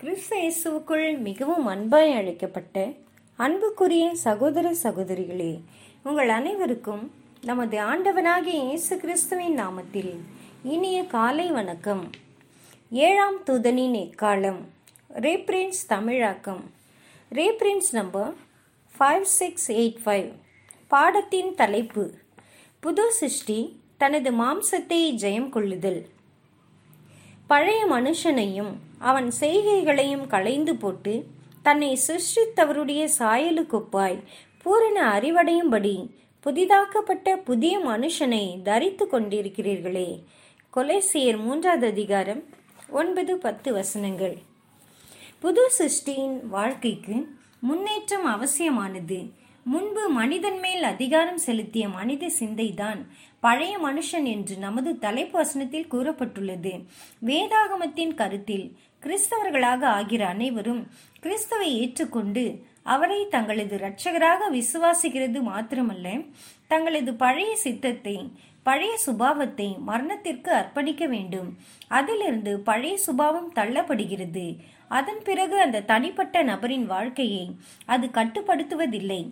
கிறிஸ்து இயேசுவுக்குள் மிகவும் அன்பாய் அழைக்கப்பட்ட அன்புக்குரிய சகோதர சகோதரிகளே உங்கள் அனைவருக்கும் நமது ஆண்டவனாகிய இயேசு கிறிஸ்துவின் நாமத்தில் இனிய காலை வணக்கம் ஏழாம் தூதனின் எக்காலம் ரேப்ரின்ஸ் தமிழாக்கம் ரேப்ரின்ஸ் number five six eight five பாடத்தின் தலைப்பு புது சிருஷ்டி தனது மாம்சத்தை ஜெயம் கொள்ளுதல் பழைய மனுஷனையும் அவன் செய்கைகளையும் களைந்து போட்டு தன்னை சிருஷ்டித்தவருடைய சாயலுக்கொப்பாய் பூரண அறிவடையும்படி புதிதாக்கப்பட்ட புதிய மனுஷனை தரித்து கொண்டிருக்கிறீர்களே கொலைசியர் மூன்றாவது அதிகாரம் ஒன்பது பத்து வசனங்கள் புது சிருஷ்டியின் வாழ்க்கைக்கு முன்னேற்றம் அவசியமானது முன்பு மனிதன் மேல் அதிகாரம் செலுத்திய மனித சிந்தைதான் பழைய மனுஷன் என்று நமது தலைப்பு வசனத்தில் கூறப்பட்டுள்ளது வேதாகமத்தின் கருத்தில் கிறிஸ்தவர்களாக ஆகிற அனைவரும் கிறிஸ்தவை ஏற்றுக்கொண்டு அவரை தங்களது இரட்சகராக விசுவாசிக்கிறது மாத்திரமல்ல தங்களது பழைய சித்தத்தை பழைய சுபாவத்தை மரணத்திற்கு அர்ப்பணிக்க வேண்டும் அதிலிருந்து பழைய சுபாவம் தள்ளப்படுகிறது அதன் பிறகு அந்த தனிப்பட்ட நபரின் வாழ்க்கையை அது கட்டுப்படுத்துவதில்லை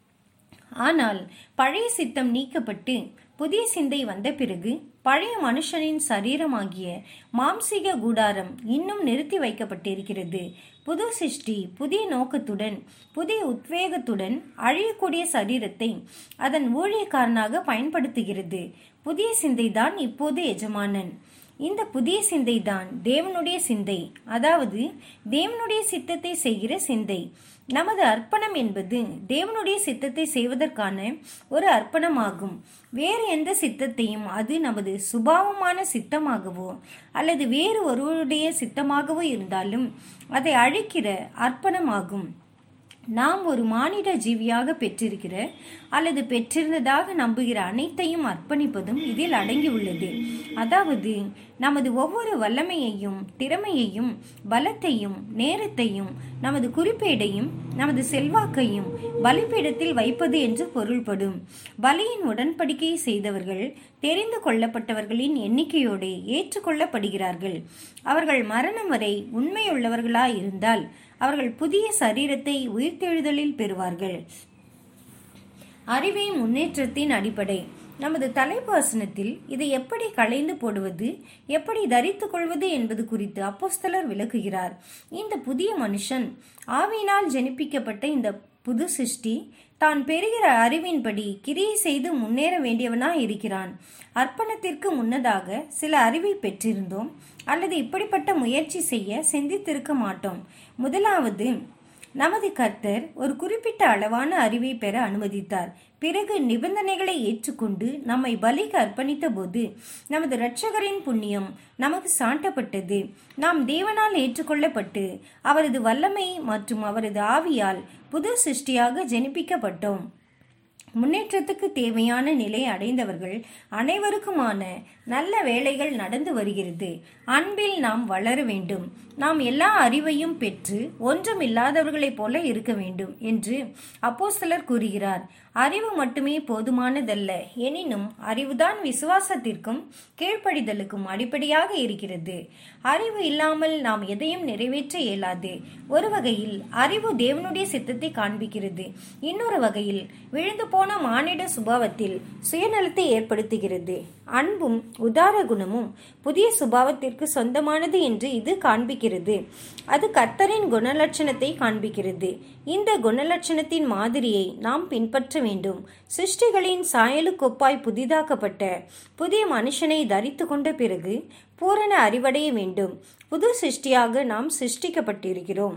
ஆனால் பழைய சித்தம் நீக்கப்பட்டு புதிய சிந்தை வந்த பிறகு பழைய மனுஷனின் சரீரமாகிய மாம்சீக கூடாரம் இன்னும் நிறுத்தி வைக்கப்பட்டிருக்கிறது புது சிருஷ்டி புதிய நோக்கத்துடன் புதிய உத்வேகத்துடன் அழியக்கூடிய சரீரத்தை அதன் ஊழியக்காரனாக பயன்படுத்துகிறது புதிய சிந்தைதான் இப்போது எஜமானன் இந்த புதிய சிந்தை தான் தேவனுடைய சிந்தை அதாவது தேவனுடைய சித்தத்தை செய்கிற சிந்தை நமது அர்ப்பணம் என்பது தேவனுடைய சித்தத்தை செய்வதற்கான ஒரு அர்ப்பணமாகும் வேறு எந்த சித்தத்தையும் அது நமது சுபாவமான சித்தமாகவோ அல்லது வேறு ஒருவருடைய சித்தமாகவோ இருந்தாலும் அதை அழிக்கிற அர்ப்பணமாகும் நாம் ஒரு மானிட ஜீவியாக பெற்றிருக்கிற அல்லது பெற்றிருந்ததாக நம்புகிற அனைத்தையும் அர்ப்பணிப்பதும் இதில் அடங்கியுள்ளது அதாவது நமது ஒவ்வொரு வல்லமையையும் திறமையையும் பலத்தையும் நேரத்தையும் நமது குறிப்பேடையும் நமது செல்வாக்கையும் பலிபீடத்தில் வைப்பது என்று பொருள்படும் பலியின் உடன்படிக்கையை செய்தவர்கள் தெரிந்து கொள்ளப்பட்டவர்களின் எண்ணிக்கையோடு ஏற்றுக்கொள்ளப்படுகிறார்கள் அவர்கள் மரணம் வரை உண்மையுள்ளவர்களாயிருந்தால் அவர்கள் புதிய சரீரத்தை உயிர்த்தெழுதலில் பெறுவார்கள் அறிவே முன்னேற்றத்தின் அடிப்படை நமது தலைப்பு வசனத்தில் இதை எப்படி களைந்து போடுவது எப்படி தரித்து கொள்வது என்பது குறித்து அப்போஸ்தலர் விளக்குகிறார் இந்த புதிய மனுஷன் ஆவியினால் ஜெனிப்பிக்கப்பட்ட இந்த புது சிருஷ்டி தான் பெறுகிற அறிவின்படி கிரியை செய்து முன்னேற வேண்டியவனாய் இருக்கிறான் அர்ப்பணத்திற்கு முன்னதாக சில அறிவை பெற்றிருந்தோம் அல்லது இப்படிப்பட்ட முயற்சி செய்ய சிந்தித்திருக்க மாட்டோம் முதலாவது நமது கர்த்தர் ஒரு குறிப்பிட்ட அளவான அறிவை பெற அனுமதித்தார் பிறகு நிபந்தனைகளை ஏற்றுக்கொண்டு நம்மை பலிக்கு அர்ப்பணித்த போது நமது இரட்சகரின் புண்ணியம் நமக்கு சாட்டப்பட்டது நாம் தேவனால் ஏற்றுக்கொள்ளப்பட்டு அவரது வல்லமை மற்றும் அவரது ஆவியால் புது சிருஷ்டியாக ஜெனிப்பிக்கப்பட்டோம் முன்னேற்றத்துக்கு தேவையான நிலை அடைந்தவர்கள் அனைவருக்குமான நல்ல வேலைகள் நடந்து வருகிறது அன்பில் நாம் வளர வேண்டும் நாம் எல்லா அறிவையும் பெற்று ஒன்றும் இல்லாதவர்களைப் போல இருக்க வேண்டும் என்று அப்போ சிலர் கூறுகிறார் அறிவு மட்டுமே போதுமானதல்ல எனினும் அறிவுதான் விசுவாசத்திற்கும் கீழ்ப்படிதலுக்கும் அடிப்படையாக இருக்கிறது அறிவு இல்லாமல் நாம் எதையும் நிறைவேற்ற இயலாது ஒரு வகையில் அறிவு தேவனுடைய சித்தத்தை காண்பிக்கிறது இன்னொரு வகையில் விழுந்து போன மானிட சுபாவத்தில் சுயநலத்தை ஏற்படுத்துகிறது அன்பும் உதார குணமும் புதிய சுபாவத்திற்கு சொந்தமானது என்று இது காண்பிக்கிறது அது கர்த்தரின் குணலட்சணத்தை காண்பிக்கிறது இந்த குணலட்சணத்தின் மாதிரியை நாம் பின்பற்ற வேண்டும் சிருஷ்டிகளின் சாயலுக்கொப்பாய் புதிதாக்கப்பட்ட புதிய மனுஷனை தரித்து கொண்ட பிறகு பூரண அறிவடைய வேண்டும் புது சிருஷ்டியாக நாம் சிருஷ்டிக்கப்பட்டிருக்கிறோம்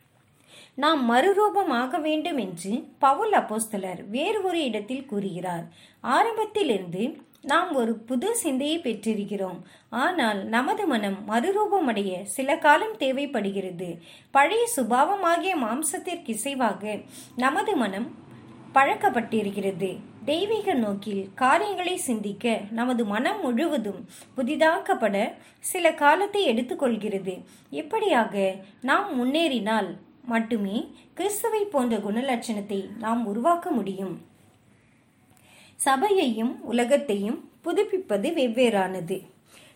நாம் மறுரூபமாக வேண்டும் என்று பவுல் அப்போஸ்தலர் வேறு ஒரு இடத்தில் கூறுகிறார் ஆரம்பத்திலிருந்து நாம் ஒரு புது சிந்தையை பெற்றிருக்கிறோம் ஆனால் நமது மனம் மறுரூபமடைய சில காலம் தேவைப்படுகிறது பழைய சுபாவமாகிய மாம்சத்திற்கு இசைவாக நமது மனம் பழக்கப்பட்டிருக்கிறது தெய்வீக நோக்கில் காரியங்களை சிந்திக்க நமது மனம் முழுவதும் புதிதாக்கப்பட சில காலத்தை எடுத்துக்கொள்கிறது இப்படியாக நாம் முன்னேறினால் மட்டுமே கிறிஸ்துவை போன்ற குணலட்சணத்தை நாம் உருவாக்க முடியும் சபையையும் உலகத்தையும் புதுப்பிப்பது வெவ்வேறானது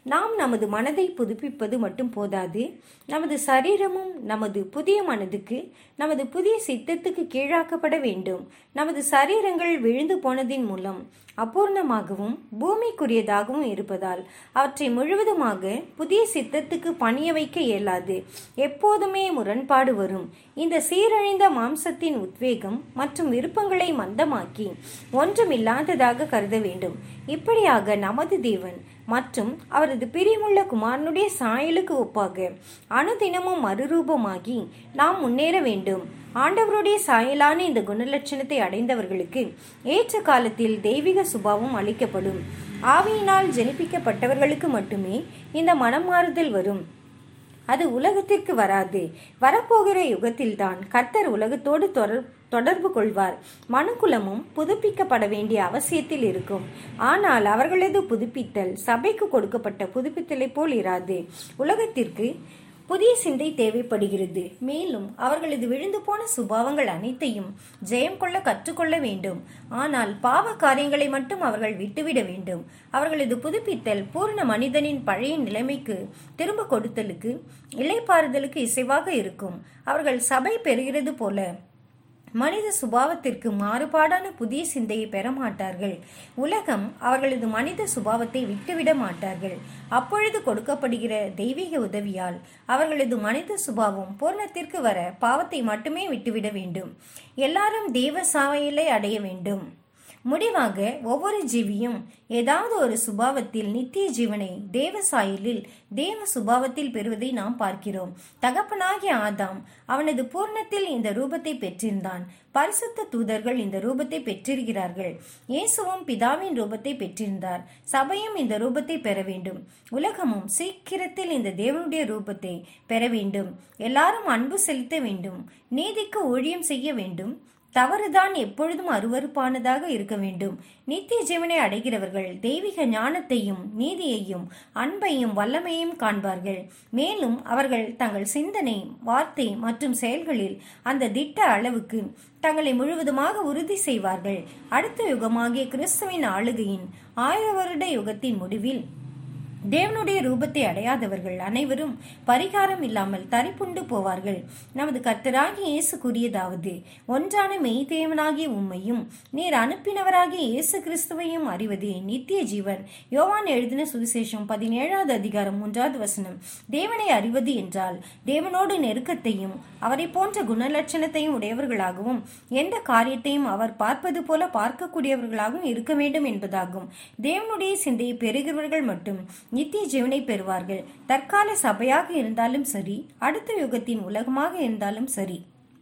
நாம் நமது மனதை புதுப்பிப்பது மட்டும் போதாது நமது சரீரமும் நமது புதிய மனதுக்கு நமது புதிய சித்தத்துக்கு கீழாக்கப்பட வேண்டும் நமது சரீரங்கள் விழுந்து போனதின் மூலம் அபூர்ணமாகவும் பூமிக்குரியதாகவும் இருப்பதால் அவற்றை முழுவதுமாக புதிய சித்தத்துக்கு பணிய வைக்க இயலாது எப்போதுமே முரண்பாடு வரும் இந்த சீரழிந்த மாம்சத்தின் உத்வேகம் மற்றும் விருப்பங்களை மந்தமாக்கி ஒன்றுமில்லாததாக கருத வேண்டும் இப்படியாக நமது தேவன் மற்றும் அவரது பிரியமுள்ள குமாரனுடைய சாயலுக்கு ஒப்பாக அனுதினமும் மறுரூபமாகி நாம் முன்னேற வேண்டும் ஆண்டவருடைய சாயலான இந்த குணலட்சணத்தை அடைந்தவர்களுக்கு ஏற்ற காலத்தில் தெய்வீக சுபாவம் அளிக்கப்படும் ஆவியினால் ஜெனிப்பிக்கப்பட்டவர்களுக்கு மட்டுமே இந்த மனம் மாறுதல் வரும் அது உலகத்திற்கு வராது வரப்போகிற யுகத்தில்தான் கர்த்தர் உலகத்தோடு தொடர் தொடர்பு கொள்வார் மனுக்குலமும் புதுப்பிக்கப்பட வேண்டிய அவசியத்தில் இருக்கும் ஆனால் அவர்களது புதுப்பித்தல் சபைக்கு கொடுக்கப்பட்ட புதுப்பித்தலை போல் இராது உலகத்திற்கு புதிய சிந்தை தேவைப்படுகிறது மேலும் அவர்களது விழுந்து போன சுபாவங்கள் அனைத்தையும் ஜெயம் கொள்ள கற்றுக்கொள்ள வேண்டும் ஆனால் பாவ காரியங்களை மட்டும் அவர்கள் விட்டுவிட வேண்டும் அவர்களது புதுப்பித்தல் பூர்ண மனிதனின் பழைய நிலைமைக்கு திரும்ப கொடுத்தலுக்கு இலைப்பாறுதலுக்கு இசைவாக இருக்கும் அவர்கள் சபை பெறுகிறது போல மனித சுபாவத்திற்கு மாறுபாடான புதிய சிந்தையை பெற மாட்டார்கள் உலகம் அவர்களது மனித சுபாவத்தை விட்டுவிட மாட்டார்கள் அப்பொழுது கொடுக்கப்படுகிற தெய்வீக உதவியால் அவர்களது மனித சுபாவம் பூர்ணத்திற்கு வர பாவத்தை மட்டுமே விட்டுவிட வேண்டும் எல்லாரும் தேவ சாவையிலே அடைய வேண்டும் முடிவாக ஒவ்வொரு ஜீவியும் ஏதாவது ஒரு சுபாவத்தில் நித்திய ஜீவனை தேவ சாயலில் தேவ சுபாவத்தில் பெறுவதை நாம் பார்க்கிறோம் தகப்பனாகிய ஆதாம் அவனது பூர்ணத்தில் இந்த ரூபத்தை பெற்றிருந்தான் பரிசுத்த தூதர்கள் இந்த ரூபத்தை பெற்றிருக்கிறார்கள் இயேசுவும் பிதாவின் ரூபத்தை பெற்றிருந்தார் சபையும் இந்த ரூபத்தை பெற வேண்டும் உலகமும் சீக்கிரத்தில் இந்த தேவனுடைய ரூபத்தை பெற வேண்டும் எல்லாரும் அன்பு செலுத்த வேண்டும் நீதிக்கு ஊழியம் செய்ய வேண்டும் தவறுதான் எப்பொழுதும் அருவறுப்பானதாக இருக்க வேண்டும் நித்திய ஜீவனை அடைகிறவர்கள் தெய்வீக ஞானத்தையும் நீதியையும் அன்பையும் வல்லமையும் காண்பார்கள் மேலும் அவர்கள் தங்கள் சிந்தனை வார்த்தை மற்றும் செயல்களில் அந்த திட்ட அளவுக்கு தங்களை முழுவதுமாக உறுதி செய்வார்கள் அடுத்த யுகமாகிய கிறிஸ்துவின் ஆளுகையின் ஆயிர வருட யுகத்தின் முடிவில் தேவனுடைய ரூபத்தை அடையாதவர்கள் அனைவரும் பரிகாரம் இல்லாமல் தரிப்புண்டு போவார்கள் நமது கர்த்தராகி இயேசு கூறியதாவது ஒன்றான மெய் தேவனாகிய உம்மையும் நீர் அனுப்பினவராகிய இயேசு கிறிஸ்துவையும் அறிவதே நித்திய ஜீவன் யோவான் எழுதின சுவிசேஷம் பதினேழாவது அதிகாரம் மூன்றாவது வசனம் தேவனை அறிவது என்றால் தேவனோடு நெருக்கத்தையும் அவரை போன்ற குணலட்சணத்தையும் உடையவர்களாகவும் எந்த காரியத்தையும் அவர் பார்ப்பது போல பார்க்கக்கூடியவர்களாகவும் இருக்க வேண்டும் என்பதாகும் தேவனுடைய சிந்தையை பெறுகிறவர்கள் மட்டும் நித்திய ஜீவனை பெறுவார்கள் தற்கால சபையாக இருந்தாலும் சரி அடுத்த யுகத்தின் உலகமாக இருந்தாலும் சரி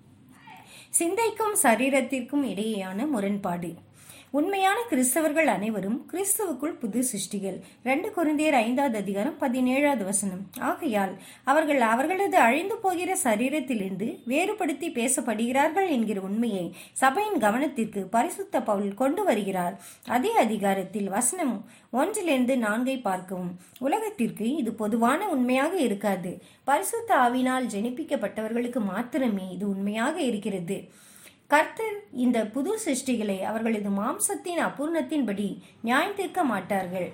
சிந்தைக்கும் சரீரத்திற்கும் இடையேயான முரண்பாடு உண்மையான கிறிஸ்தவர்கள் அனைவரும் கிறிஸ்துவுக்குள் புது சிருஷ்டிகள் ரெண்டு குருந்தியர் ஐந்தாவது அதிகாரம் பதினேழாவது வசனம் ஆகையால் அவர்கள் அவர்களது அழிந்து போகிற சரீரத்திலிருந்து வேறுபடுத்தி பேசப்படுகிறார்கள் என்கிற உண்மையை சபையின் கவனத்திற்கு பரிசுத்த பவுல் கொண்டு வருகிறார் அதே அதிகாரத்தில் வசனம் ஒன்றிலிருந்து நான்கை பார்க்கவும் உலகத்திற்கு இது பொதுவான உண்மையாக இருக்காது பரிசுத்த ஆவினால் ஜெனிப்பிக்கப்பட்டவர்களுக்கு மாத்திரமே இது உண்மையாக இருக்கிறது கர்த்தர் இந்த புது சிருஷ்டிகளை அவர்களது மாம்சத்தின் அபூர்ணத்தின்படி நியாயந்திருக்க மாட்டார்கள்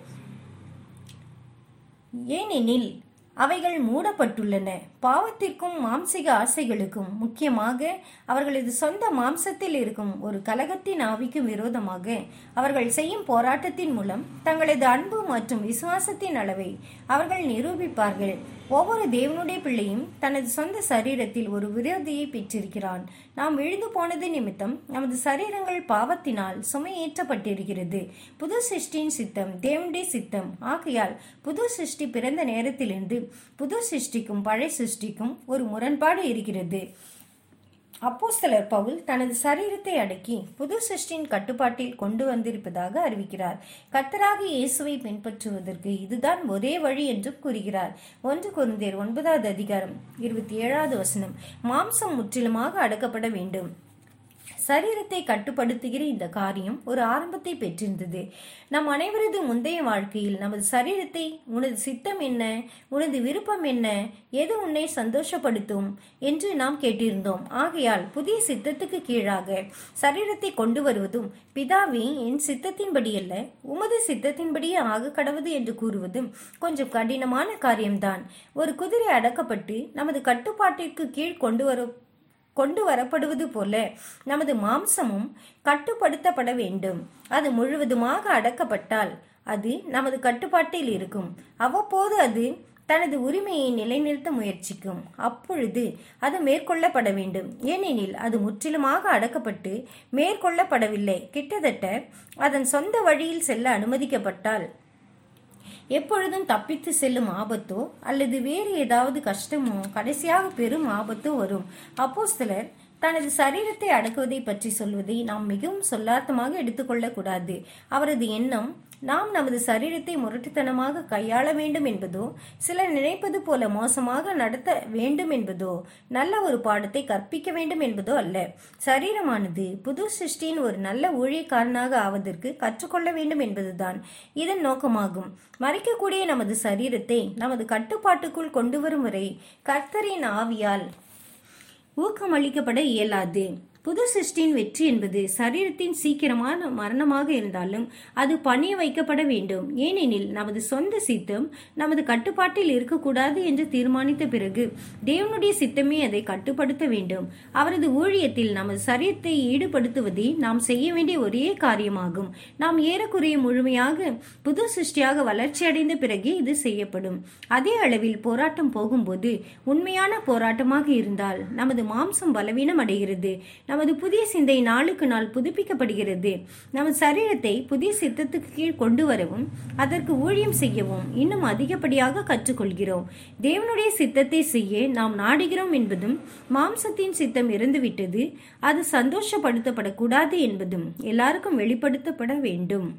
ஏனெனில் அவைகள் மூடப்பட்டுள்ளன பாவத்திற்கும் மாம்சிக ஆசைகளுக்கும் முக்கியமாக அவர்களது சொந்த மாம்சத்தில் இருக்கும் ஒரு கலகத்தின் ஆவிக்கும் விரோதமாக அவர்கள் செய்யும் போராட்டத்தின் மூலம் தங்களது அன்பு மற்றும் விசுவாசத்தின் அளவை அவர்கள் நிரூபிப்பார்கள் ஒவ்வொரு தேவனுடைய பிள்ளையும் தனது சொந்த சரீரத்தில் ஒரு விரோதியை பெற்றிருக்கிறான் நாம் விழுந்து போனது நிமித்தம் நமது சரீரங்கள் பாவத்தினால் சுமையேற்றப்பட்டிருக்கிறது புது சிருஷ்டியின் சித்தம் தேவனுடைய சித்தம் ஆகையால் புது சிருஷ்டி பிறந்த நேரத்திலிருந்து புது சிருஷ்டிக்கும் பழைய சிருஷ்டிக்கும் ஒரு முரண்பாடு இருக்கிறது அப்போஸ்தலர் பவுல் தனது சரீரத்தை அடக்கி புது சிருஷ்டியின் கட்டுப்பாட்டில் கொண்டு வந்திருப்பதாக அறிவிக்கிறார் கர்த்தராக இயேசுவை பின்பற்றுவதற்கு இதுதான் ஒரே வழி என்றும் கூறுகிறார் ஒன்று குருந்தேர் ஒன்பதாவது அதிகாரம் இருபத்தி ஏழாவது வசனம் மாம்சம் முற்றிலுமாக அடக்கப்பட வேண்டும் சரீரத்தை கட்டுப்படுத்துகிற இந்த காரியம் ஒரு ஆரம்பத்தை பெற்றிருந்தது நம் அனைவரது முந்தைய வாழ்க்கையில் நமது சரீரத்தை உனது சித்தம் என்ன உனது விருப்பம் என்ன எது உன்னை சந்தோஷப்படுத்தும் என்று நாம் கேட்டிருந்தோம் ஆகையால் புதிய சித்தத்துக்கு கீழாக சரீரத்தை கொண்டு வருவதும் பிதாவே என் சித்தத்தின்படி அல்ல உமது சித்தத்தின்படியே ஆக கடவுது என்று கூறுவதும் கொஞ்சம் கடினமான காரியம்தான் ஒரு குதிரை அடக்கப்பட்டு நமது கட்டுப்பாட்டிற்கு கீழ் கொண்டு வர கொண்டு வரப்படுவது போல நமது மாம்சமும் கட்டுப்படுத்தப்பட வேண்டும் அது முழுவதுமாக அடக்கப்பட்டால் அது நமது கட்டுப்பாட்டில் இருக்கும் அவ்வப்போது அது தனது உரிமையை நிலைநிறுத்த முயற்சிக்கும் அப்பொழுது அது மேற்கொள்ளப்பட வேண்டும் ஏனெனில் அது முற்றிலுமாக அடக்கப்பட்டு மேற்கொள்ளப்படவில்லை கிட்டத்தட்ட அதன் சொந்த வழியில் செல்ல அனுமதிக்கப்பட்டால் எப்பொழுதும் தப்பித்து செல்லும் ஆபத்தோ அல்லது வேறு ஏதாவது கஷ்டமோ கடைசியாக பெரும் ஆபத்தோ வரும் அப்போஸ்தலர் தனது சரீரத்தை அடக்குவதை பற்றி சொல்வதை நாம் மிகவும் சொல்லார்த்தமாக எடுத்துக்கொள்ளக் கூடாது அவரது எண்ணம் நாம் நமது சரீரத்தை முரட்டுத்தனமாக கையாள வேண்டும் என்பதோ சிலர் நினைப்பது போல மோசமாக நடத்த வேண்டும் என்பதோ நல்ல ஒரு பாடத்தை கற்பிக்க வேண்டும் என்பதோ அல்ல சரீரமானது புது சிருஷ்டியின் ஒரு நல்ல ஊழியக்காரனாக ஆவதற்கு கற்றுக்கொள்ள வேண்டும் என்பதுதான் இதன் நோக்கமாகும் மறைக்கக்கூடிய நமது சரீரத்தை நமது கட்டுப்பாட்டுக்குள் கொண்டு வரும் வரை கர்த்தரின் ஆவியால் ஊக்கமளிக்கப்பட இயலாது புது சிருஷ்டியின் வெற்றி என்பது சரீரத்தின் சீக்கிரமான மரணமாக இருந்தாலும் அது பணிய வைக்கப்பட வேண்டும் ஏனெனில் நமது சொந்த சித்தம் நமது கட்டுப்பாட்டில் இருக்கக்கூடாது என்று தீர்மானித்த பிறகு தேவனுடைய சித்தமே அதை கட்டுப்படுத்த வேண்டும் அவரது ஊழியத்தில் நமது சரீரத்தை ஈடுபடுத்துவதே நாம் செய்ய வேண்டிய ஒரே காரியமாகும் நாம் ஏறக்குறைய முழுமையாக புது சிருஷ்டியாக வளர்ச்சி அடைந்த பிறகே இது செய்யப்படும் அதே அளவில் போராட்டம் போகும்போது உண்மையான போராட்டமாக இருந்தால் நமது மாம்சம் பலவீனம் அடைகிறது நமது புதிய சிந்தை நாளுக்கு நாள் புதுப்பிக்கப்படுகிறது நமது சரீரத்தை புதிய சித்தத்துக்கு கீழ் கொண்டு வரவும் அதற்கு ஊழியம் செய்யவும் இன்னும் அதிகப்படியாக கற்றுக்கொள்கிறோம் தேவனுடைய சித்தத்தை செய்ய நாம் நாடுகிறோம் என்பதும் மாம்சத்தின் சித்தம் இறந்துவிட்டது அது சந்தோஷப்படுத்தப்படக்கூடாது என்பதும் எல்லாருக்கும் வெளிப்படுத்தப்பட வேண்டும்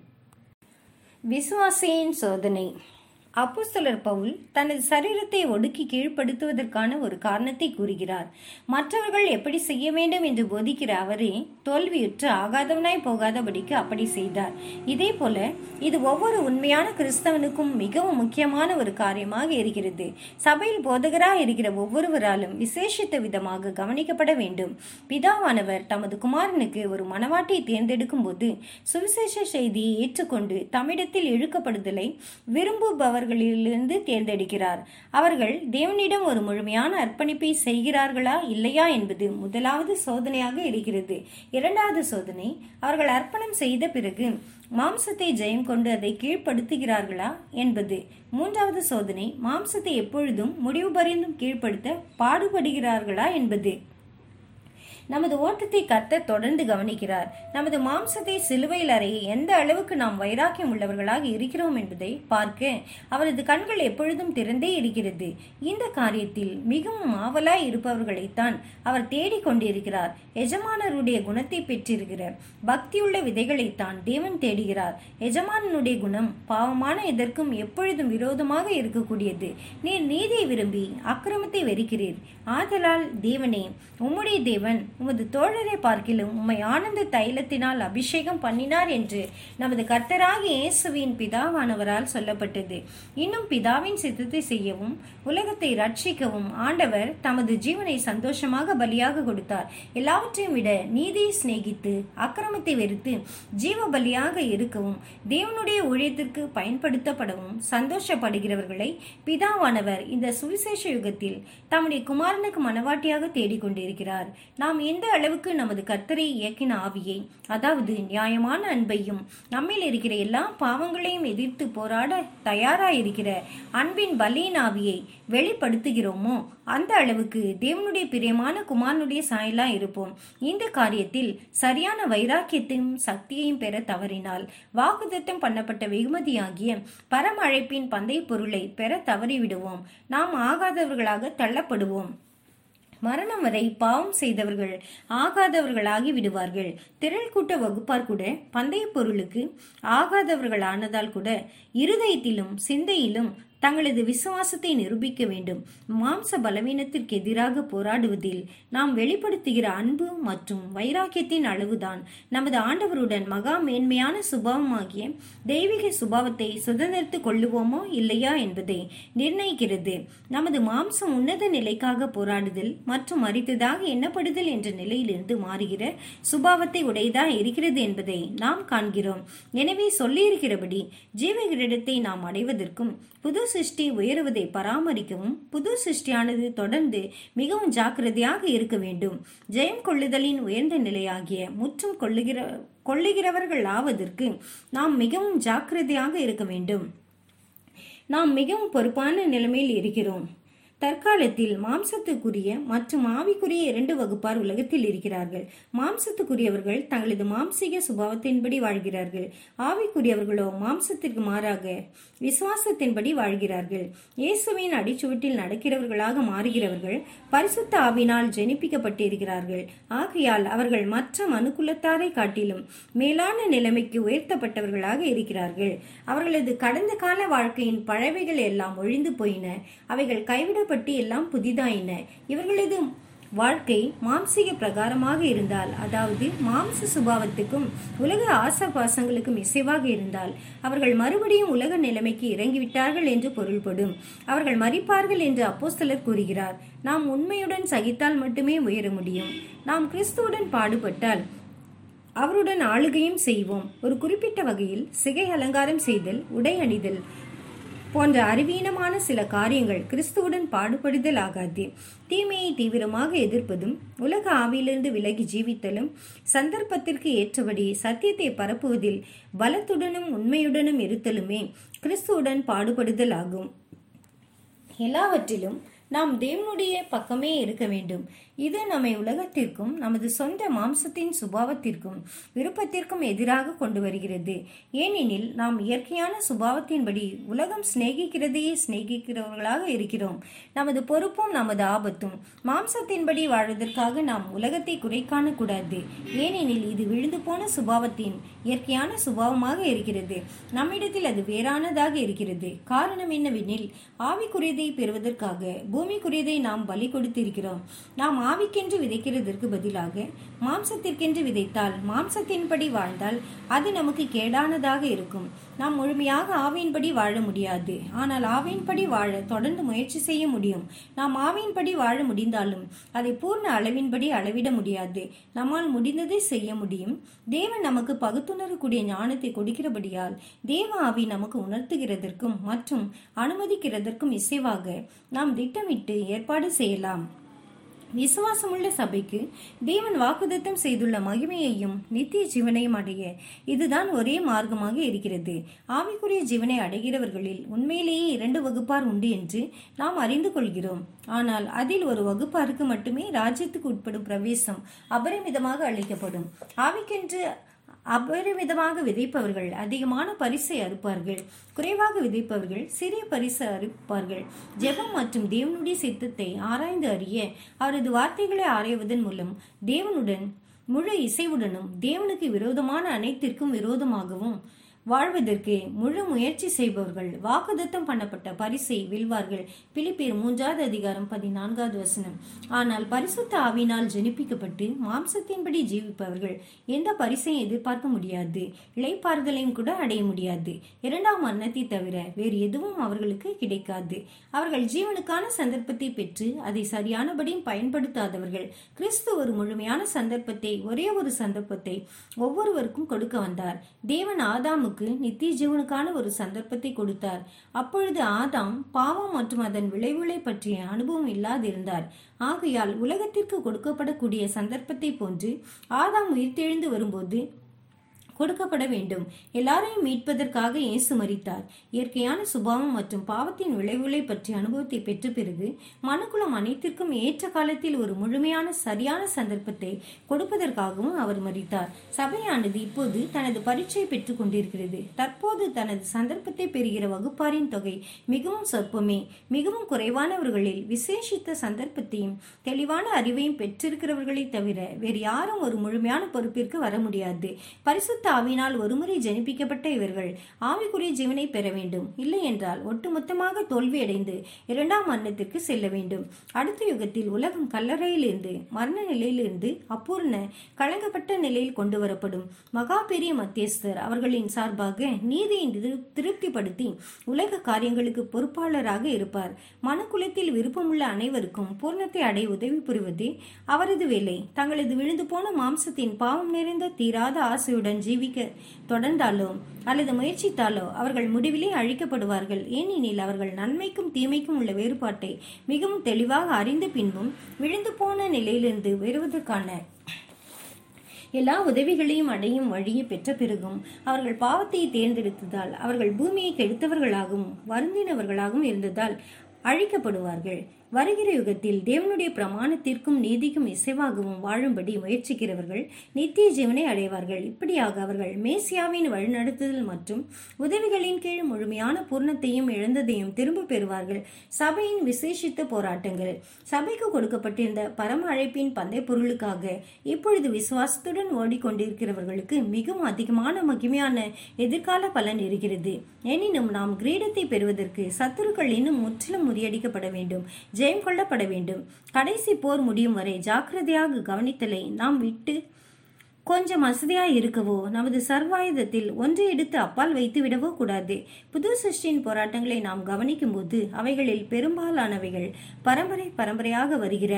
விசுவாசியின் சோதனை அப்போஸ்தலர் பவுல் தனது சரீரத்தை ஒடுக்கி கீழ்ப்படுத்துவதற்கான ஒரு காரணத்தை கூறுகிறார் மற்றவர்கள் எப்படி செய்ய வேண்டும் என்று போதிக்கிற அவரே தோல்வியுற்று ஆகாதவனாய் போகாதபடிக்கு அப்படி செய்தார் இதே போல இது ஒவ்வொரு உண்மையான கிறிஸ்தவனுக்கும் மிகவும் முக்கியமான ஒரு காரியமாக இருக்கிறது சபையில் போதகராக இருக்கிற ஒவ்வொருவராலும் விசேஷித்த விதமாக கவனிக்கப்பட வேண்டும் பிதாவானவர் தமது குமாரனுக்கு ஒரு மனவாட்டியை தேர்ந்தெடுக்கும் போது சுவிசேஷ செய்தியை ஏற்றுக்கொண்டு தம்மிடத்தில் இழுக்கப்படுதலை விரும்புபவர் அவர்களிலிருந்து தேர்ந்தெடுக்கிறார் அவர்கள் தேவனிடம் ஒரு முழுமையான அர்ப்பணிப்பை செய்கிறார்களா இல்லையா என்பது முதலாவது சோதனையாக இருக்கிறது இரண்டாவது சோதனை அவர்கள் அர்ப்பணம் செய்த பிறகு மாம்சத்தை ஜெயம் கொண்டு அதை கீழ்ப்படுத்துகிறார்களா என்பது மூன்றாவது சோதனை மாம்சத்தை எப்பொழுதும் முடிவு பரிந்தும் கீழ்ப்படுத்த பாடுபடுகிறார்களா என்பது நமது ஓட்டத்தை கர்த்தர் தொடர்ந்து கவனிக்கிறார் நமது மாம்சத்தை சிலுவையில் அறைய எந்த அளவுக்கு நாம் வைராக்கியம் உள்ளவர்களாக இருக்கிறோம் என்பதை பார்க்க அவரது கண்கள் எப்பொழுதும் திறந்தே இருக்கிறது இந்த காரியத்தில் மிகவும் ஆவலாய் இருப்பவர்களைத்தான் அவர் தேடிக் கொண்டிருக்கிறார் எஜமானருடைய குணத்தை பெற்றிருக்கிற பக்தியுள்ள விதைகளைத்தான் தேவன் தேடுகிறார் எஜமானனுடைய குணம் பாவமான எதற்கும் எப்பொழுதும் விரோதமாக இருக்கக்கூடியது நீர் நீதியை விரும்பி அக்கிரமத்தை வெறுக்கிறீர் ஆதலால் தேவனே உம்முடைய தேவன் உமது தோழரை பார்க்கிலும் உம்மை ஆனந்த தைலத்தினால் அபிஷேகம் பண்ணினார் என்று நமது கர்த்தராகிய இயேசுவின் பிதாவானவரால் சொல்லப்பட்டது இன்னும் பிதாவின் சித்தத்தை செய்யவும் உலகத்தை ரட்சிக்கவும் ஆண்டவர் தமது ஜீவனை சந்தோஷமாக பலியாக கொடுத்தார் எல்லாவற்றையும் விட நீதியை சிநேகித்து அக்கிரமத்தை வெறுத்து ஜீவ பலியாக இருக்கவும் தேவனுடைய ஊழியத்திற்கு பயன்படுத்தப்படவும் சந்தோஷப்படுகிறவர்களை பிதாவானவர் இந்த சுவிசேஷ யுகத்தில் தம்முடைய குமாரனுக்கு மனவாட்டியாக தேடிக்கொண்டிருக்கிறார் நாம் எந்த அளவுக்கு நமது கர்த்தரை இயக்கின ஆவியை அதாவது நியாயமான அன்பையும் நம்மில் இருக்கிற எல்லா பாவங்களையும் எதிர்த்து போராட தயாராயிருக்கிற அன்பின் பலியின் ஆவியை வெளிப்படுத்துகிறோமோ அந்த அளவுக்கு தேவனுடைய பிரியமான குமாரனுடைய சாயலா இருப்போம் இந்த காரியத்தில் சரியான வைராக்கியத்தையும் சக்தியையும் பெற தவறினால் வாக்குத்தத்தம் பண்ணப்பட்ட வெகுமதியாகிய பரம அழைப்பின் பந்தய பொருளை பெற தவறிவிடுவோம் நாம் ஆகாதவர்களாக தள்ளப்படுவோம் மரணம் வரை பாவம் செய்தவர்கள் ஆகாதவர்களாகி விடுவார்கள் திரள் கூட்ட வகுப்பார் கூட பந்தய பொருளுக்கு ஆகாதவர்கள் ஆனதால் கூட இருதயத்திலும் சிந்தையிலும் தங்களது விசுவாசத்தை நிரூபிக்க வேண்டும் மாம்ச பலவீனத்திற்கு எதிராக போராடுவதில் நாம் வெளிப்படுத்துகிற அன்பு மற்றும் வைராக்கியத்தின் அளவுதான் நமது ஆண்டவருடன் மகா மேன்மையான சுபாவமாகிய தெய்வீக சுபாவத்தை சுதந்திரத்துக் கொள்ளுவோமோ இல்லையா என்பதை நிர்ணயிக்கிறது நமது மாம்சம் உன்னத நிலைக்காக போராடுதல் மற்றும் மறித்ததாக எண்ணப்படுதல் என்ற நிலையிலிருந்து மாறுகிற சுபாவத்தை உடையதா இருக்கிறது என்பதை நாம் காண்கிறோம் எனவே சொல்லியிருக்கிறபடி ஜீவகிரீடத்தை நாம் அடைவதற்கும் புது சிருஷ்டி உயருவதை பராமரிக்கவும் புது சிருஷ்டியானது தொடர்ந்து மிகவும் ஜாக்கிரதையாக இருக்க வேண்டும் ஜெயம் கொள்ளுதலின் உயர்ந்த நிலையாகிய முற்றும் கொள்ளுகிற கொள்ளுகிறவர்கள் ஆவதற்கு நாம் மிகவும் ஜாக்கிரதையாக இருக்க வேண்டும் நாம் மிகவும் பொறுப்பான நிலைமையில் இருக்கிறோம் தற்காலத்தில் மாம்சத்துக்குரிய மற்றும் ஆவிக்குரிய இரண்டு வகுப்பார் உலகத்தில் இருக்கிறார்கள் மாம்சத்துக்குரியவர்கள் தங்களது மாம்சீக சுபாவத்தின்படி வாழ்கிறார்கள் ஆவிக்குரியவர்களோ மாம்சத்திற்கு மாறாக விசுவாசத்தின்படி வாழ்கிறார்கள் இயேசுவின் அடிச்சுவட்டில் நடக்கிறவர்களாக மாறுகிறவர்கள் பரிசுத்த ஆவினால் ஜெனிப்பிக்கப்பட்டிருக்கிறார்கள் ஆகையால் அவர்கள் மற்ற மனுக்குலத்தாரை காட்டிலும் மேலான நிலைமைக்கு உயர்த்தப்பட்டவர்களாக இருக்கிறார்கள் அவர்களது கடந்த கால வாழ்க்கையின் பழவைகள் எல்லாம் ஒழிந்து போயின அவைகள் கைவிடப்பட்டு எல்லாம் புதிதாயின இவர்களது வாழ்க்கை மாம்சீக பிரகாரமாக இருந்தால் அதாவது மாம்ச சுபாவத்துக்கும் உலக ஆசபாசங்களுக்கும் இசைவாக இருந்தால் அவர்கள் மறுபடியும் உலக நிலைமைக்கு இறங்கிவிட்டார்கள் என்று பொருள்படும் அவர்கள் மறிப்பார்கள் என்று அப்போஸ்தலர் கூறுகிறார் நாம் உண்மையுடன் சகித்தால் மட்டுமே உயர முடியும் நாம் கிறிஸ்துவுடன் பாடுபட்டால் அவருடன் ஆளுகையும் செய்வோம் ஒரு குறிப்பிட்ட வகையில் சிகை அலங்காரம் செய்தல் உடை அணிதல் போன்ற அறிவீனமான சில காரியங்கள் கிறிஸ்துவுடன் பாடுபடுதல் ஆகாது தீமையை தீவிரமாக எதிர்ப்பதும் உலக ஆவியிலிருந்து விலகி ஜீவித்தலும் சந்தர்ப்பத்திற்கு ஏற்றபடி சத்தியத்தை பரப்புவதில் பலத்துடனும் உண்மையுடனும் இருத்தலுமே கிறிஸ்துவுடன் பாடுபடுதல் ஆகும் எல்லாவற்றிலும் நாம் தேவனுடைய பக்கமே இருக்க வேண்டும் இது நம்மை உலகத்திற்கும் நமது சொந்த மாம்சத்தின் சுபாவத்திற்கும் விருப்பத்திற்கும் எதிராக கொண்டு வருகிறது ஏனெனில் நாம் இயற்கையான சுபாவத்தின்படி உலகம் சிநேகிக்கிறதையே சிநேகிக்கிறவர்களாக இருக்கிறோம் நமது பொறுப்பும் நமது ஆபத்தும் மாம்சத்தின்படி வாழ்வதற்காக நாம் உலகத்தை குறை காணக்கூடாது ஏனெனில் இது விழுந்து போன சுபாவத்தின் இயற்கையான சுபாவமாக இருக்கிறது நம்மிடத்தில் அது வேறானதாக இருக்கிறது காரணம் என்னவெனில் ஆவிக்குரியதை பெறுவதற்காக பூமிக்குரியதை நாம் பலி கொடுத்திருக்கிறோம் நாம் ஆவிக்கென்று விதைக்கிறதற்கு பதிலாக மாம்சத்திற்கென்று விதைத்தால் மாம்சத்தின்படி வாழ்ந்தால் அது நமக்கு கேடானதாக இருக்கும் நாம் முழுமையாக ஆவியின்படி வாழ முடியாது ஆனால் ஆவியின்படி வாழ தொடர்ந்து முயற்சி செய்ய முடியும் நாம் ஆவியின்படி வாழ முடிந்தாலும் அதை பூர்ண அளவின்படி அளவிட முடியாது நம்மால் முடிந்ததை செய்ய முடியும் தேவன் நமக்கு பகுத்துணரக்கூடிய ஞானத்தை கொடுக்கிறபடியால் தேவ ஆவி நமக்கு உணர்த்துகிறதற்கும் மற்றும் அனுமதிக்கிறதற்கும் இசைவாக நாம் திட்டமிட்டு ஏற்பாடு செய்யலாம் விசுவாசமுள்ள சபைக்கு தேவன் வாக்குதத்தம் செய்துள்ள மகிமையையும் நித்திய ஜீவனையும் அடைய இதுதான் ஒரே மார்க்கமாக இருக்கிறது ஆவிக்குரிய ஜீவனை அடைகிறவர்களில் உண்மையிலேயே இரண்டு வகுப்பார் உண்டு என்று நாம் அறிந்து கொள்கிறோம் ஆனால் அதில் ஒரு வகுப்பாருக்கு மட்டுமே ராஜ்யத்துக்கு உட்படும் பிரவேசம் அபரிமிதமாக அளிக்கப்படும் ஆவிக்கென்று அபரிமிதமாக விதைப்பவர்கள் அதிகமான பரிசை அறுப்பார்கள் குறைவாக விதைப்பவர்கள் சிறிய பரிசு அறுப்பார்கள் ஜெபம் மற்றும் தேவனுடைய சித்தத்தை ஆராய்ந்து அறிய அவரது வார்த்தைகளை ஆராய்வதன் மூலம் தேவனுடன் முழு இசைவுடனும் தேவனுக்கு விரோதமான அனைத்திற்கும் விரோதமாகவும் வாழ்வதற்கு முழு முயற்சி செய்பவர்கள் வாக்குதத்தம் பண்ணப்பட்ட பரிசை வெல்வார்கள் பிலிப்பியர் மூன்றாவது அதிகாரம் பதினான்காவது வசனம் ஆனால் பரிசுத்த ஆவினால் ஜெனிப்பிக்கப்பட்டு மாம்சத்தின்படி ஜீவிப்பவர்கள் எந்த பரிசையும் எதிர்பார்க்க முடியாது இளைப்பாறுதலையும் கூட அடைய முடியாது இரண்டாம் மரணத்தை தவிர வேறு எதுவும் அவர்களுக்கு கிடைக்காது அவர்கள் ஜீவனுக்கான சந்தர்ப்பத்தை பெற்று அதை சரியானபடி பயன்படுத்தாதவர்கள் கிறிஸ்து ஒரு முழுமையான சந்தர்ப்பத்தை ஒரே ஒரு சந்தர்ப்பத்தை ஒவ்வொருவருக்கும் கொடுக்க வந்தார் தேவன் ஆதாமுக்கு நித்திய ஜீவனுக்கான ஒரு சந்தர்ப்பத்தை கொடுத்தார் அப்பொழுது ஆதாம் பாவம் மற்றும் அதன் விளைவுகளை பற்றிய அனுபவம் இல்லாதிருந்தார் ஆகையால் உலகத்திற்கு கொடுக்கப்படக்கூடிய சந்தர்ப்பத்தை போன்று ஆதாம் உயிர்த்தெழுந்து வரும்போது கொடுக்கப்பட வேண்டும் எல்லாரையும் மீட்பதற்காக இயேசு மரித்தார் இயற்கையான சுபாவம் மற்றும் பாவத்தின் விளைவுகளை பற்றிய அனுபவத்தை பெற்ற பிறகு மனுக்குலம் அனைத்திற்கும் ஏற்ற காலத்தில் ஒரு முழுமையான சரியான சந்தர்ப்பத்தை கொடுப்பதற்காகவும் அவர் மரித்தார் சபையானது இப்போது தனது பரீட்சை பெற்றுக் கொண்டிருக்கிறது தற்போது தனது சந்தர்ப்பத்தை பெறுகிற வகுப்பாரின் தொகை மிகவும் சொற்பமே மிகவும் குறைவானவர்களில் விசேஷித்த சந்தர்ப்பத்தையும் தெளிவான அறிவையும் பெற்றிருக்கிறவர்களை தவிர வேறு யாரும் ஒரு முழுமையான பொறுப்பிற்கு வர முடியாது பரிசுத்த ஆவினால் ஒருமுறை ஜனிப்பிக்கப்பட்ட இவர்கள் ஆவிக்குரிய ஜீவனை பெற வேண்டும் இல்லை என்றால் ஒட்டுமொத்தமாக தோல்வியடைந்து இரண்டாம் மரணத்திற்கு செல்ல வேண்டும் அடுத்த யுகத்தில் உலகம் கல்லறையிலிருந்து மரண நிலையிலிருந்து அப்பூர்ண கலங்கப்பட்ட நிலையில் கொண்டு வரப்படும் மகா பெரிய மத்தியஸ்தர் அவர்களின் சார்பாக நீதியை திரு- திருப்திப்படுத்தி உலக காரியங்களுக்கு பொறுப்பாளராக இருப்பார் மனுக்குலத்தில் விருப்பமுள்ள அனைவருக்கும் பூர்ணத்தை அடைய உதவி புரிவதே அவரது வேலை தங்களது விழுந்து போன மாம்சத்தின் பாவம் நிறைந்த தீராத ஆசையுடன் ஜீவிக்க தொடர்ந்தாலோ அல்லது முயற்சித்தாலோ அவர்கள் முடிவிலே அழிக்கப்படுவார்கள் ஏனெனில் அவர்கள் நன்மைக்கும் தீமைக்கும் உள்ள வேறுபாட்டை மிகவும் தெளிவாக அறிந்த பின்பும் விழுந்து போன நிலையிலிருந்து வருவதற்கான எல்லா உதவிகளையும் அடையும் வழியை பெற்ற பிறகும் அவர்கள் பாவத்தை தேர்ந்தெடுத்ததால் அவர்கள் பூமியை கெடுத்தவர்களாகவும் வருந்தினவர்களாகவும் இருந்ததால் அழிக்கப்படுவார்கள் வருகிற யுகத்தில் தேவனுடைய பிரமாணத்திற்கும் நீதிக்கும் இசைவாகவும் வாழும்படி முயற்சிக்கிறவர்கள் நித்திய ஜீவனை அடைவார்கள் இப்படியாக அவர்கள் மேசியாவின் வழிநடத்துதல் மற்றும் உதவிகளின் கீழ் முழுமையான பூர்ணத்தையும் இழந்ததையும் திரும்ப பெறுவார்கள் சபையின் விசேஷித்த போராட்டங்கள் சபைக்கு கொடுக்கப்பட்டிருந்த பரம அழைப்பின் பந்தை பொருளுக்காக இப்பொழுது விசுவாசத்துடன் ஓடிக்கொண்டிருக்கிறவர்களுக்கு மிகவும் அதிகமான மகிமையான எதிர்கால பலன் இருக்கிறது எனினும் நாம் கிரீடத்தை பெறுவதற்கு சத்துருக்கள் இன்னும் முற்றிலும் முறியடிக்கப்பட வேண்டும் ஜெயம் கொள்ளப்பட வேண்டும் கடைசி போர் முடியும் வரை ஜாக்கிரதையாக கவனித்தலை நாம் விட்டு கொஞ்சம் வசதியாய் இருக்கவோ நமது சர்வாயுதத்தில் ஒன்றை எடுத்து அப்பால் வைத்து விடவோ கூடாது புது சிருஷ்டியின் போராட்டங்களை நாம் கவனிக்கும் போது அவைகளில் பெரும்பாலானவைகள் பரம்பரை பரம்பரையாக வருகிற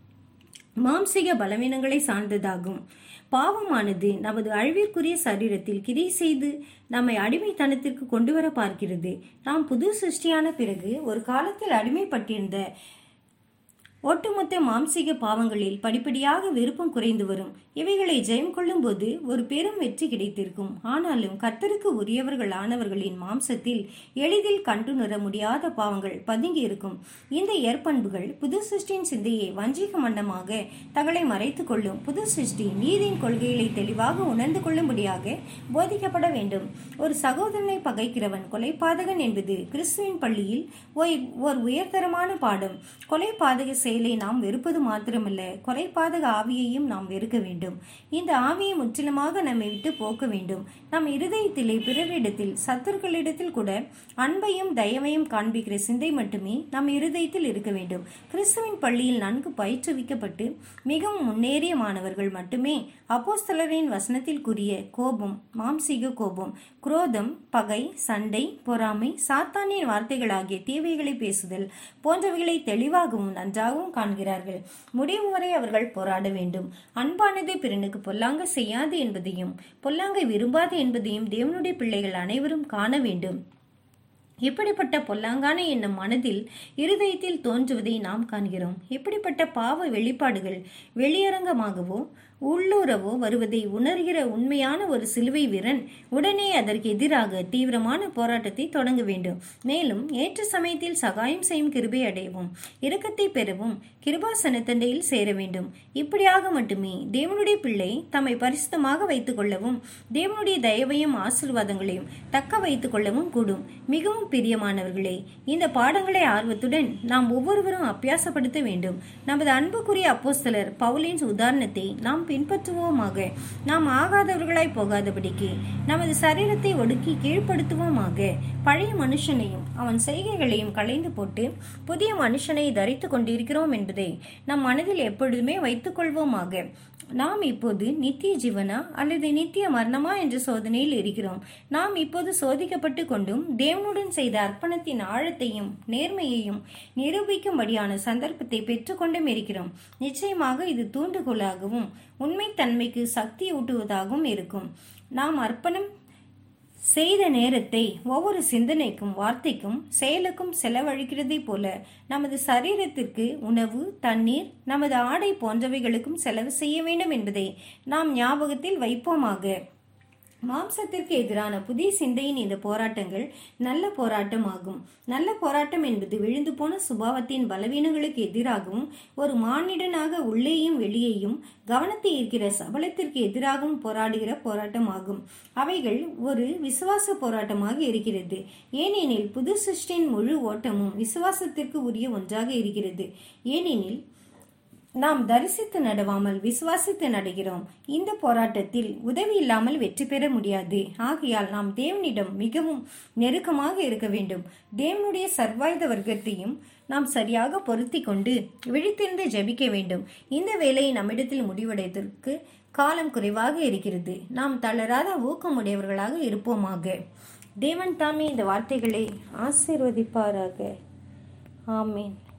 மாம்சிக பலவீனங்களை சார்ந்ததாகும் பாவமானது நமது அழிவிற்குரிய சரீரத்தில் கிரி செய்து நம்மை அடிமைத்தனத்திற்கு கொண்டு வர பார்க்கிறது நாம் புது சிருஷ்டியான பிறகு ஒரு காலத்தில் அடிமைப்பட்டிருந்த ஒட்டுமொத்த மாம்சீக பாவங்களில் படிப்படியாக விருப்பம் குறைந்து வரும் இவைகளை ஜெயம் கொள்ளும் போது ஒரு பெரும் வெற்றி கிடைத்திருக்கும் ஆனாலும் கர்த்தருக்கு உரியவர்கள் ஆனவர்களின் மாம்சத்தில் எளிதில் கண்டுணர முடியாத பாவங்கள் பதுங்கி இருக்கும் இந்த ஏற்பண்புகள் புது சிருஷ்டியின் சிந்தையை வஞ்சீக மண்டமாக தங்களை மறைத்துக் கொள்ளும் புது சிருஷ்டி நீதியின் கொள்கைகளை தெளிவாக உணர்ந்து கொள்ளும்படியாக போதிக்கப்பட வேண்டும் ஒரு சகோதரனை பகைக்கிறவன் கொலைபாதகன் என்பது கிறிஸ்துவின் பள்ளியில் ஓர் ஓர் உயர்தரமான பாடம் கொலைபாதக செயலை நாம் வெறுப்பது மாத்திரமல்ல கொலைபாதக ஆவியையும் நாம் வெறுக்க வேண்டும் இந்த ஆவியை முற்றிலுமாக நம்மை விட்டு போக்க வேண்டும் நம் இருதயத்திலே பிறரிடத்தில் சத்துருக்களிடத்தில் கூட அன்பையும் தயவையும் காண்பிக்கிற சிந்தை மட்டுமே நம் இருதயத்தில் இருக்க வேண்டும் கிறிஸ்துவின் பள்ளியில் நன்கு பயிற்றுவிக்கப்பட்டு மிகவும் முன்னேறிய மாணவர்கள் மட்டுமே அப்போஸ்தலரின் வசனத்தில் கூறிய கோபம் மாம்சீக கோபம் குரோதம் பகை சண்டை பொறாமை சாத்தானின் வார்த்தைகளாகிய தீவைகளை பேசுதல் போன்றவைகளை தெளிவாகவும் நன்றாகவும் காண்கிறார்கள் முடிவு வரை அவர்கள் போராட வேண்டும் அன்பானதை பிறனுக்கு பொல்லாங்க செய்யாது என்பதையும் பொல்லாங்கை விரும்பாது என்பதையும் தேவனுடைய பிள்ளைகள் அனைவரும் காண வேண்டும் இப்படிப்பட்ட பொல்லாங்கான எண்ணம் மனதில் இருதயத்தில் தோன்றுவதை நாம் காண்கிறோம் இப்படிப்பட்ட பாவ வெளிப்பாடுகள் வெளியரங்கமாகவோ உள்ளூரவோ வருவதை உணர்கிற உண்மையான ஒரு சிலுவை வீரன் உடனே அதற்கு எதிராக தீவிரமான போராட்டத்தை தொடங்க வேண்டும் மேலும் ஏற்ற சமயத்தில் சகாயம் செய்யும் கிருபை அடையவும் இரக்கத்தை பெறவும் கிருபாசன தண்டையில் சேர வேண்டும் இப்படியாக மட்டுமே தேவனுடைய பிள்ளை தம்மை பரிசுத்தமாக வைத்துக் கொள்ளவும் தேவனுடைய தயவையும் ஆசீர்வாதங்களையும் தக்க வைத்துக் கொள்ளவும் கூடும் மிகவும் பிரியமானவர்களே இந்த பாடங்களை ஆர்வத்துடன் நாம் ஒவ்வொருவரும் அபியாசப்படுத்த வேண்டும் நமது அன்புக்குரிய அப்போஸ்தலர் பவுலின் உதாரணத்தை நாம் பின்பற்றுவோமாக நாம் ஆகாதவர்களாய் போகாதபடிக்கு நமது சரீரத்தை ஒடுக்கி கீழ்ப்படுத்துவோமாக பழைய மனுஷனையும் அவன் செய்கைகளையும் களைந்து போட்டு புதிய மனுஷனை தரித்துக் கொண்டிருக்கிறோம் என்பதை நம் மனதில் எப்பொழுதுமே வைத்துக் கொள்வோமாக நாம் இப்போது நித்திய ஜீவனா அல்லது நித்திய மரணமா என்ற சோதனையில் இருக்கிறோம் நாம் இப்போது சோதிக்கப்பட்டு கொண்டும் தேவனுடன் செய்த அர்ப்பணத்தின் ஆழத்தையும் நேர்மையையும் நிரூபிக்கும்படியான சந்தர்ப்பத்தை பெற்றுக்கொண்டும் இருக்கிறோம் நிச்சயமாக இது தூண்டுகோலாகவும் உண்மைத்தன்மைக்கு சக்தி ஊட்டுவதாகவும் இருக்கும் நாம் அர்ப்பணம் செய்த நேரத்தை ஒவ்வொரு சிந்தனைக்கும் வார்த்தைக்கும் செயலுக்கும் செலவழிக்கிறதை போல நமது சரீரத்திற்கு உணவு தண்ணீர் நமது ஆடை போன்றவைகளுக்கும் செலவு செய்ய வேண்டும் என்பதை நாம் ஞாபகத்தில் வைப்போமாக மாம்சத்திற்கு எதிரான புதிய சிந்தையின் இந்த போராட்டங்கள் நல்ல போராட்டம் ஆகும் நல்ல போராட்டம் என்பது விழுந்து போன சுபாவத்தின் பலவீனங்களுக்கு எதிராகவும் ஒரு மானிடனாக உள்ளேயும் வெளியேயும் கவனத்தை ஈர்க்கிற சபலத்திற்கு எதிராகவும் போராடுகிற போராட்டம் ஆகும் அவைகள் ஒரு விசுவாச போராட்டமாக இருக்கிறது ஏனெனில் புது சிருஷ்டியின் முழு ஓட்டமும் விசுவாசத்திற்கு உரிய ஒன்றாக இருக்கிறது ஏனெனில் நாம் தரிசித்து நடவாமல் விசுவாசித்து நடுகிறோம் இந்த போராட்டத்தில் உதவி இல்லாமல் வெற்றி பெற முடியாது ஆகையால் நாம் தேவனிடம் மிகவும் நெருக்கமாக இருக்க வேண்டும் தேவனுடைய சர்வாயுத வர்க்கத்தையும் நாம் சரியாக பொருத்தி கொண்டு விழித்திருந்து ஜெபிக்க வேண்டும் இந்த வேலையை நம்மிடத்தில் முடிவடைவதற்கு காலம் குறைவாக இருக்கிறது நாம் தளராத ஊக்கமுடையவர்களாக இருப்போமாக தேவன் தாமே இந்த வார்த்தைகளை ஆசீர்வதிப்பாராக ஆமேன்